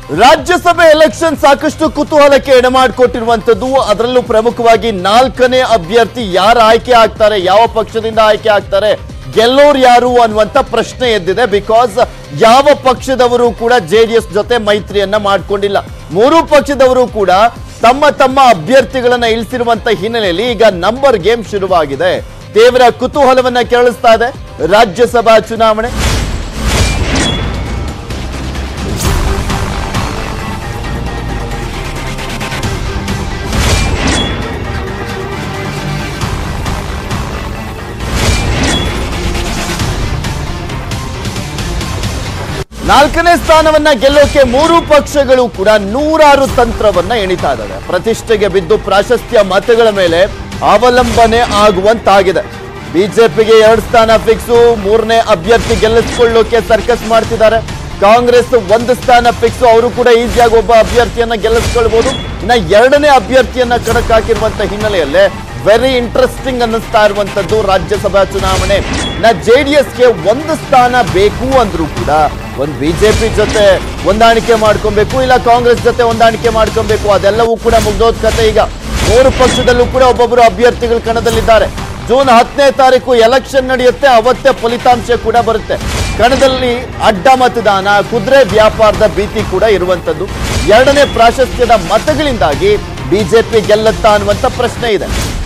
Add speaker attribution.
Speaker 1: ರಾಜ್ಯಸಭೆ ಎಲೆಕ್ಷನ್ ಸಾಕಷ್ಟು ಕುತೂಹಲಕ್ಕೆ ಎಡೆಮಾಡಿಕೊಟ್ಟಿರುವಂತದ್ದು ಅದರಲ್ಲೂ ಪ್ರಮುಖವಾಗಿ ನಾಲ್ಕನೇ ಅಭ್ಯರ್ಥಿ ಯಾರು ಆಯ್ಕೆ ಆಗ್ತಾರೆ ಯಾವ ಪಕ್ಷದಿಂದ ಆಯ್ಕೆ ಆಗ್ತಾರೆ ಗೆಲ್ಲೋರು ಯಾರು ಅನ್ನುವಂತ ಪ್ರಶ್ನೆ ಎದ್ದಿದೆ ಬಿಕಾಸ್ ಯಾವ ಪಕ್ಷದವರು ಕೂಡ ಜೆಡಿಎಸ್ ಜೊತೆ ಮೈತ್ರಿಯನ್ನ ಮಾಡ್ಕೊಂಡಿಲ್ಲ ಮೂರು ಪಕ್ಷದವರು ಕೂಡ ತಮ್ಮ ತಮ್ಮ ಅಭ್ಯರ್ಥಿಗಳನ್ನ ಇಳಿಸಿರುವಂತ ಹಿನ್ನೆಲೆಯಲ್ಲಿ ಈಗ ನಂಬರ್ ಗೇಮ್ ಶುರುವಾಗಿದೆ ತೀವ್ರ ಕುತೂಹಲವನ್ನ ಕೆರಳಿಸ್ತಾ ಇದೆ ರಾಜ್ಯಸಭಾ ಚುನಾವಣೆ ನಾಲ್ಕನೇ ಸ್ಥಾನವನ್ನ ಗೆಲ್ಲೋಕೆ ಮೂರು ಪಕ್ಷಗಳು ಕೂಡ ನೂರಾರು ತಂತ್ರವನ್ನ ಎಣಿತಾ ಇದ್ದಾವೆ ಪ್ರತಿಷ್ಠೆಗೆ ಬಿದ್ದು ಪ್ರಾಶಸ್ತ್ಯ ಮತಗಳ ಮೇಲೆ ಅವಲಂಬನೆ ಆಗುವಂತಾಗಿದೆ ಬಿಜೆಪಿಗೆ ಎರಡು ಸ್ಥಾನ ಫಿಕ್ಸು ಮೂರನೇ ಅಭ್ಯರ್ಥಿ ಗೆಲ್ಲಿಸಿಕೊಳ್ಳೋಕೆ ಸರ್ಕಸ್ ಮಾಡ್ತಿದ್ದಾರೆ ಕಾಂಗ್ರೆಸ್ ಒಂದು ಸ್ಥಾನ ಫಿಕ್ಸು ಅವರು ಕೂಡ ಈಸಿಯಾಗಿ ಒಬ್ಬ ಅಭ್ಯರ್ಥಿಯನ್ನ ಗೆಲ್ಲಿಸ್ಕೊಳ್ಬಹುದು ಇನ್ನ ಎರಡನೇ ಅಭ್ಯರ್ಥಿಯನ್ನ ಕಣಕ್ ಹಾಕಿರುವಂತ ಹಿನ್ನೆಲೆಯಲ್ಲೇ ವೆರಿ ಇಂಟ್ರೆಸ್ಟಿಂಗ್ ಅನ್ನಿಸ್ತಾ ಇರುವಂತದ್ದು ರಾಜ್ಯಸಭಾ ಚುನಾವಣೆ ನಾ ಜೆ ಡಿ ಎಸ್ಗೆ ಒಂದು ಸ್ಥಾನ ಬೇಕು ಅಂದ್ರೂ ಕೂಡ ಒಂದು ಬಿಜೆಪಿ ಜೊತೆ ಹೊಂದಾಣಿಕೆ ಮಾಡ್ಕೊಬೇಕು ಇಲ್ಲ ಕಾಂಗ್ರೆಸ್ ಜೊತೆ ಹೊಂದಾಣಿಕೆ ಮಾಡ್ಕೊಬೇಕು ಅದೆಲ್ಲವೂ ಕೂಡ ಮುಗ್ದೋದ್ ಕತೆ ಈಗ ಮೂರು ಪಕ್ಷದಲ್ಲೂ ಕೂಡ ಒಬ್ಬೊಬ್ಬರು ಅಭ್ಯರ್ಥಿಗಳು ಕಣದಲ್ಲಿದ್ದಾರೆ ಜೂನ್ ಹತ್ತನೇ ತಾರೀಕು ಎಲೆಕ್ಷನ್ ನಡೆಯುತ್ತೆ ಅವತ್ತೇ ಫಲಿತಾಂಶ ಕೂಡ ಬರುತ್ತೆ ಕಣದಲ್ಲಿ ಅಡ್ಡ ಮತದಾನ ಕುದುರೆ ವ್ಯಾಪಾರದ ಭೀತಿ ಕೂಡ ಇರುವಂತದ್ದು ಎರಡನೇ ಪ್ರಾಶಸ್ತ್ಯದ ಮತಗಳಿಂದಾಗಿ ಬಿಜೆಪಿ ಗೆಲ್ಲತ್ತಾ ಅನ್ನುವಂತ ಪ್ರಶ್ನೆ ಇದೆ